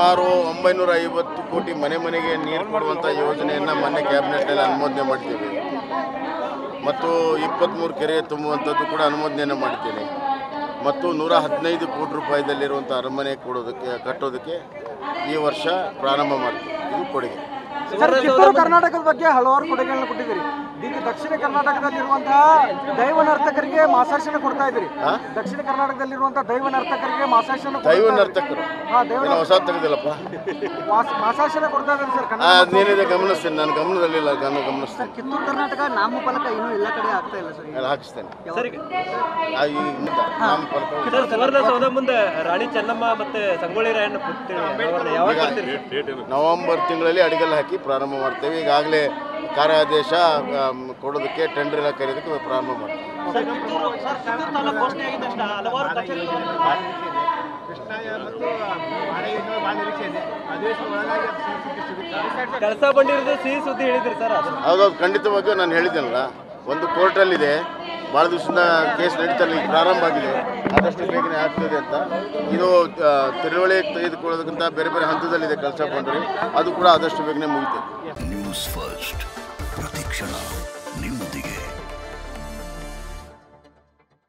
ಸುಮಾರು ಒಂಬೈನೂರ ಐವತ್ತು ಕೋಟಿ ಮನೆ ಮನೆಗೆ ನೀರು ಕೊಡುವಂಥ ಯೋಜನೆಯನ್ನು ಮೊನ್ನೆ ಕ್ಯಾಬಿನೆಟ್ನಲ್ಲಿ ಅನುಮೋದನೆ ಮಾಡ್ತೀವಿ ಮತ್ತು ಇಪ್ಪತ್ತ್ಮೂರು ಕೆರೆ ತುಂಬುವಂಥದ್ದು ಕೂಡ ಅನುಮೋದನೆಯನ್ನು ಮಾಡಿದ್ದೇನೆ ಮತ್ತು ನೂರ ಹದಿನೈದು ಕೋಟಿ ರೂಪಾಯಿದಲ್ಲಿರುವಂಥ ಅರಮನೆ ಕೊಡೋದಕ್ಕೆ ಕಟ್ಟೋದಕ್ಕೆ ಈ ವರ್ಷ ಪ್ರಾರಂಭ ಮಾಡ್ತೀವಿ ಇದು ಕೊಡುಗೆ ಸರ್ ಕಿತ್ತೂರು ಕರ್ನಾಟಕದ ಬಗ್ಗೆ ಹಲವಾರು ಕೊಡುಗೆಗಳನ್ನ ಕೊಟ್ಟಿದ್ದೀರಿ ಈಗ ದಕ್ಷಿಣ ಕರ್ನಾಟಕದಲ್ಲಿರುವಂತಹ ದೈವ ನರ್ತಕರಿಗೆ ಮಾಸಾಶನ ಕೊಡ್ತಾ ಇದ್ದೀರಿ ಹಾ? ದಕ್ಷಿಣ ಕರ್ನಾಟಕದಲ್ಲಿರುವಂತಹ ದೈವ ನರ್ತಕರಿಗೆ ಮಾಸಾಶನ ದೈವ ನರ್ತಕರು ಹಾ ದೈವ ಏನೋ ಹೊಸ ತೆಗೆದಿಲ್ಲಪ್ಪ ಮಾಸ- ಮಾಸಾಶನ ಕೊಡ್ತಾ ಇದ್ದಾರೆ ಸರ್ ಕನ್ನಡ ಅದೇನಿದೆ ಗಮನಿಸ್ತೀನಿ ನಾನು ಗಮನದಲ್ಲಿಲ್ಲ ನಾನು ಗಮನಿಸ್ತೀನಿ ಕಿತ್ತೂರು ಕರ್ನಾಟಕ ನಾಮಫಲಕ ಇನ್ನೂ ಎಲ್ಲ ಕಡೆ ಆಗ್ತಾ ಇಲ್ಲ ಸರ್ ಅಲ್ಲಿ ಹಾಕಿಸ್ತೇನೆ ಸರ್ ಆ, ಈ ನಾಮಫಲಕ ಸರ್ ಸುವರ್ಣಸೌಧ ಮುಂದೆ ರಾಣಿ ಚೆನ್ನಮ್ಮ ಮತ್ತೆ ಸಂಗೊಳ್ಳಿ ರಾಯಣ್ಣ ಪುತ್ಥಳಿ ಅನಾವರಣ ಯಾವಾಗ ಮಾಡ್ತೀರಿ ನವೆಂಬರ್ ತಿಂಗಳಲ್ಲಿ ಅಡಿಗೆಲ್ಲ ಹಾಕಿ ಪ್ರಾರಂಭ ಮಾಡ್ತೇವೆ ಈಗಾಗಲೇ ಕಾರ್ಯಾದೇಶ ಆಮ್, ಕೊಡೋದಕ್ಕೆ ಟೆಂಡರ್ ಎಲ್ಲ ಕರೆಯೋದಕ್ಕೆ ಪ್ರಾರಂಭ ಮಾಡ್ತೀವಿ ಕೆಲಸ ಬಂದಿರೋದು ಸಿಹಿ ಸುದ್ದಿ ಹೇಳಿದ್ರಿ ಸರ್ ಅದು ಹೌದೌದು ಖಂಡಿತವಾಗಿಯೂ ನಾನು ಹೇಳಿದ್ದೇನಲ್ಲ ಒಂದು ಕೋರ್ಟಲ್ಲಿದೆ ಭಾಳ ದಿವಸದಿಂದ ಕೇಸ್ ನಡೀತಾರೆ ಈಗ ಪ್ರಾರಂಭ ಆಗಿದೆ ಆದಷ್ಟು ಬೇಗನೆ ಆಗ್ತದೆ ಅಂತ ಇದು ಆ, ತಿಳುವಳಿ ತೆಗೆದುಕೊಳ್ಳೋದಕ್ಕಿಂತ ಬೇರೆ ಬೇರೆ ಹಂತದಲ್ಲಿದೆ ಕೆಲಸ ಬಂದರೆ ಅದು ಕೂಡ ಆದಷ್ಟು ಬೇಗನೆ ಮುಗಿತದೆ ನ್ಯೂಸ್ ಫಸ್ಟ್ ಪ್ರತಿಕ್ಷಣ ನಿಮ್ಮೊಂದಿಗೆ